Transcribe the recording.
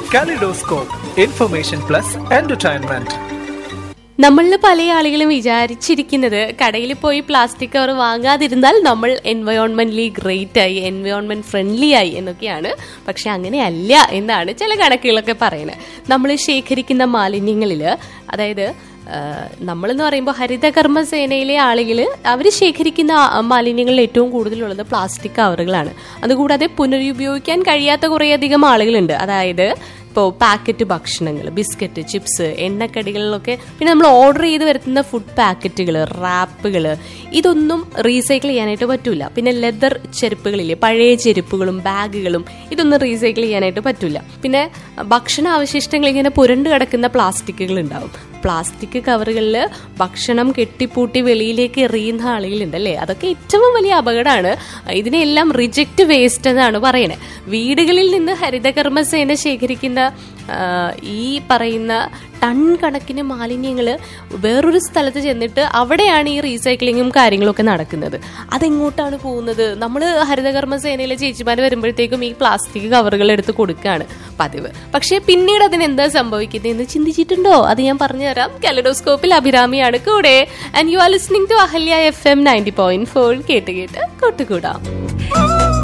kaleidoscope information plus entertainment നമ്മളിൽ പല ആളുകളും വിചാരിച്ചിരിക്കുന്നത് കടയിൽ പോയി പ്ലാസ്റ്റിക് കവർ വാങ്ങാതിരുന്നാൽ നമ്മൾ എൻവയോൺമെന്റലി ഗ്രേറ്റ് ആയി എൻവയോൺമെന്റ് ഫ്രണ്ട്ലി ആയി എന്നൊക്കെയാണ് പക്ഷെ അങ്ങനെയല്ല എന്നാണ് ചില കണക്കുകളൊക്കെ പറയുന്നത് നമ്മൾ ശേഖരിക്കുന്ന മാലിന്യങ്ങളിൽ അതായത് നമ്മളെന്ന് പറയുമ്പോൾ ഹരിതകർമ്മ സേനയിലെ ആളുകൾ അവർ ശേഖരിക്കുന്ന ആ മാലിന്യങ്ങളിൽ ഏറ്റവും കൂടുതലുള്ളത് പ്ലാസ്റ്റിക് കവറുകളാണ് അതുകൂടാതെ പുനരുപയോഗിക്കാൻ കഴിയാത്ത കുറേയധികം ആളുകളുണ്ട് അതായത് ഇപ്പോൾ പാക്കറ്റ് ഭക്ഷണങ്ങൾ ബിസ്ക്കറ്റ് ചിപ്സ് എണ്ണക്കടികളിലൊക്കെ പിന്നെ നമ്മൾ ഓർഡർ ചെയ്ത് വരുത്തുന്ന ഫുഡ് പാക്കറ്റുകൾ റാപ്പുകൾ ഇതൊന്നും റീസൈക്കിൾ ചെയ്യാനായിട്ട് പറ്റൂല പിന്നെ ലെതർ ചെരുപ്പുകളില്ലേ പഴയ ചെരുപ്പുകളും ബാഗുകളും ഇതൊന്നും റീസൈക്കിൾ ചെയ്യാനായിട്ട് പറ്റൂല പിന്നെ ഭക്ഷണ അവശിഷ്ടങ്ങൾ ഇങ്ങനെ പുരണ്ടു കിടക്കുന്ന പ്ലാസ്റ്റിക്കുകൾ ഉണ്ടാവും പ്ലാസ്റ്റിക് കവറുകളിൽ ഭക്ഷണം കെട്ടിപ്പൂട്ടി വെളിയിലേക്ക് എറിയുന്ന ആളുകളുണ്ട് അല്ലേ അതൊക്കെ ഏറ്റവും വലിയ അപകടമാണ് ഇതിനെല്ലാം റിജക്റ്റ് വേസ്റ്റ് എന്നാണ് പറയുന്നത് വീടുകളിൽ നിന്ന് ഹരിതകർമ്മസേന ശേഖരിക്കുന്ന ഈ പറയുന്ന ടൺ കണക്കിന് മാലിന്യങ്ങൾ വേറൊരു സ്ഥലത്ത് ചെന്നിട്ട് അവിടെയാണ് ഈ റീസൈക്ലിങ്ങും കാര്യങ്ങളൊക്കെ നടക്കുന്നത് അതെങ്ങോട്ടാണ് പോകുന്നത് നമ്മൾ ഹരിതകർമ്മ സേനയിലെ ചേച്ചിമാർ വരുമ്പോഴത്തേക്കും ഈ പ്ലാസ്റ്റിക് കവറുകൾ എടുത്ത് കൊടുക്കുകയാണ് പതിവ് പക്ഷേ പിന്നീട് അതിന് എന്താ സംഭവിക്കുന്നത് എന്ന് ചിന്തിച്ചിട്ടുണ്ടോ അത് ഞാൻ പറഞ്ഞുതരാം കലഡോസ്കോപ്പിൽ അഭിരാമിയാണ് കൂടെ and you are listening to Ahalya F M ninety point four കേട്ട് കേട്ട് കൂട്ടുകൂടാം